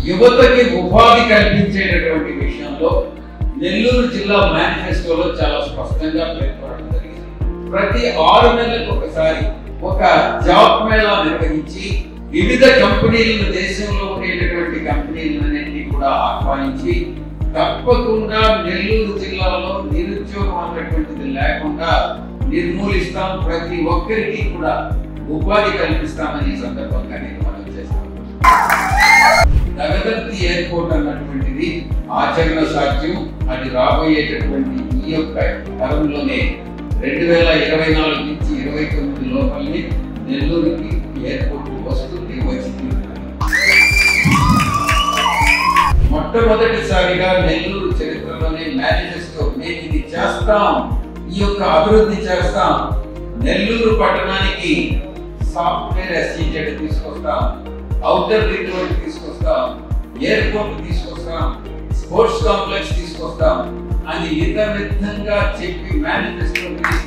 యువతకి ఉపాధి కల్పించేటటువంటి విషయంలో నెల్లూరు జిల్లా మేనిఫెస్టోలో చాలా స్పష్టంగా పేర్కొనడం జరిగింది ప్రతి ఆరు నెలలకు ఒకసారి ఒక జాబ్ మేళా నిర్వహించి వివిధ కంపెనీలను దేశంలో ఉండేటటువంటి కంపెనీలన్నింటినీ కూడా ఆహ్వానించి తప్పకుండా నెల్లూరు జిల్లాలో నిరుద్యోగం అన్నటువంటిది లేకుండా నిర్మూలిస్తాం ప్రతి ఒక్కరికి కూడా ఉపాధి కల్పిస్తామని ఈ సందర్భంగా నేను మనం చేస్తాను నగదర్తి ఎయిర్పోర్ట్ అన్నటువంటిది ఆచరణ సాధ్యం అది రాబోయేటటువంటి ఈ యొక్క తరంలోనే రెండు వేల ఇరవై నాలుగు నుంచి ఇరవై తొమ్మిది లోపలనే నెల్లూరుకి ఎయిర్పోర్ట్ వస్తుంది వచ్చి తీరుతుంది. మొట్టమొదటిసారిగా నెల్లూరు చరిత్రలోనే మేనిఫెస్టో మేము ఇది చేస్తాం ఈ యొక్క అభివృద్ధి చేస్తాం నెల్లూరు పట్టణానికి సాఫ్ట్వేర్ ఎస్సీజెడ్ తీసుకొస్తాం అవుటర్ రింగ్ రోడ్ తీసుకొస్తాం ఎయిర్పోర్ట్ తీసుకొస్తాం స్పోర్ట్స్ కాంప్లెక్స్ తీసుకొస్తాం అని ఇతర విధంగా చెప్పి మేనిఫెస్టో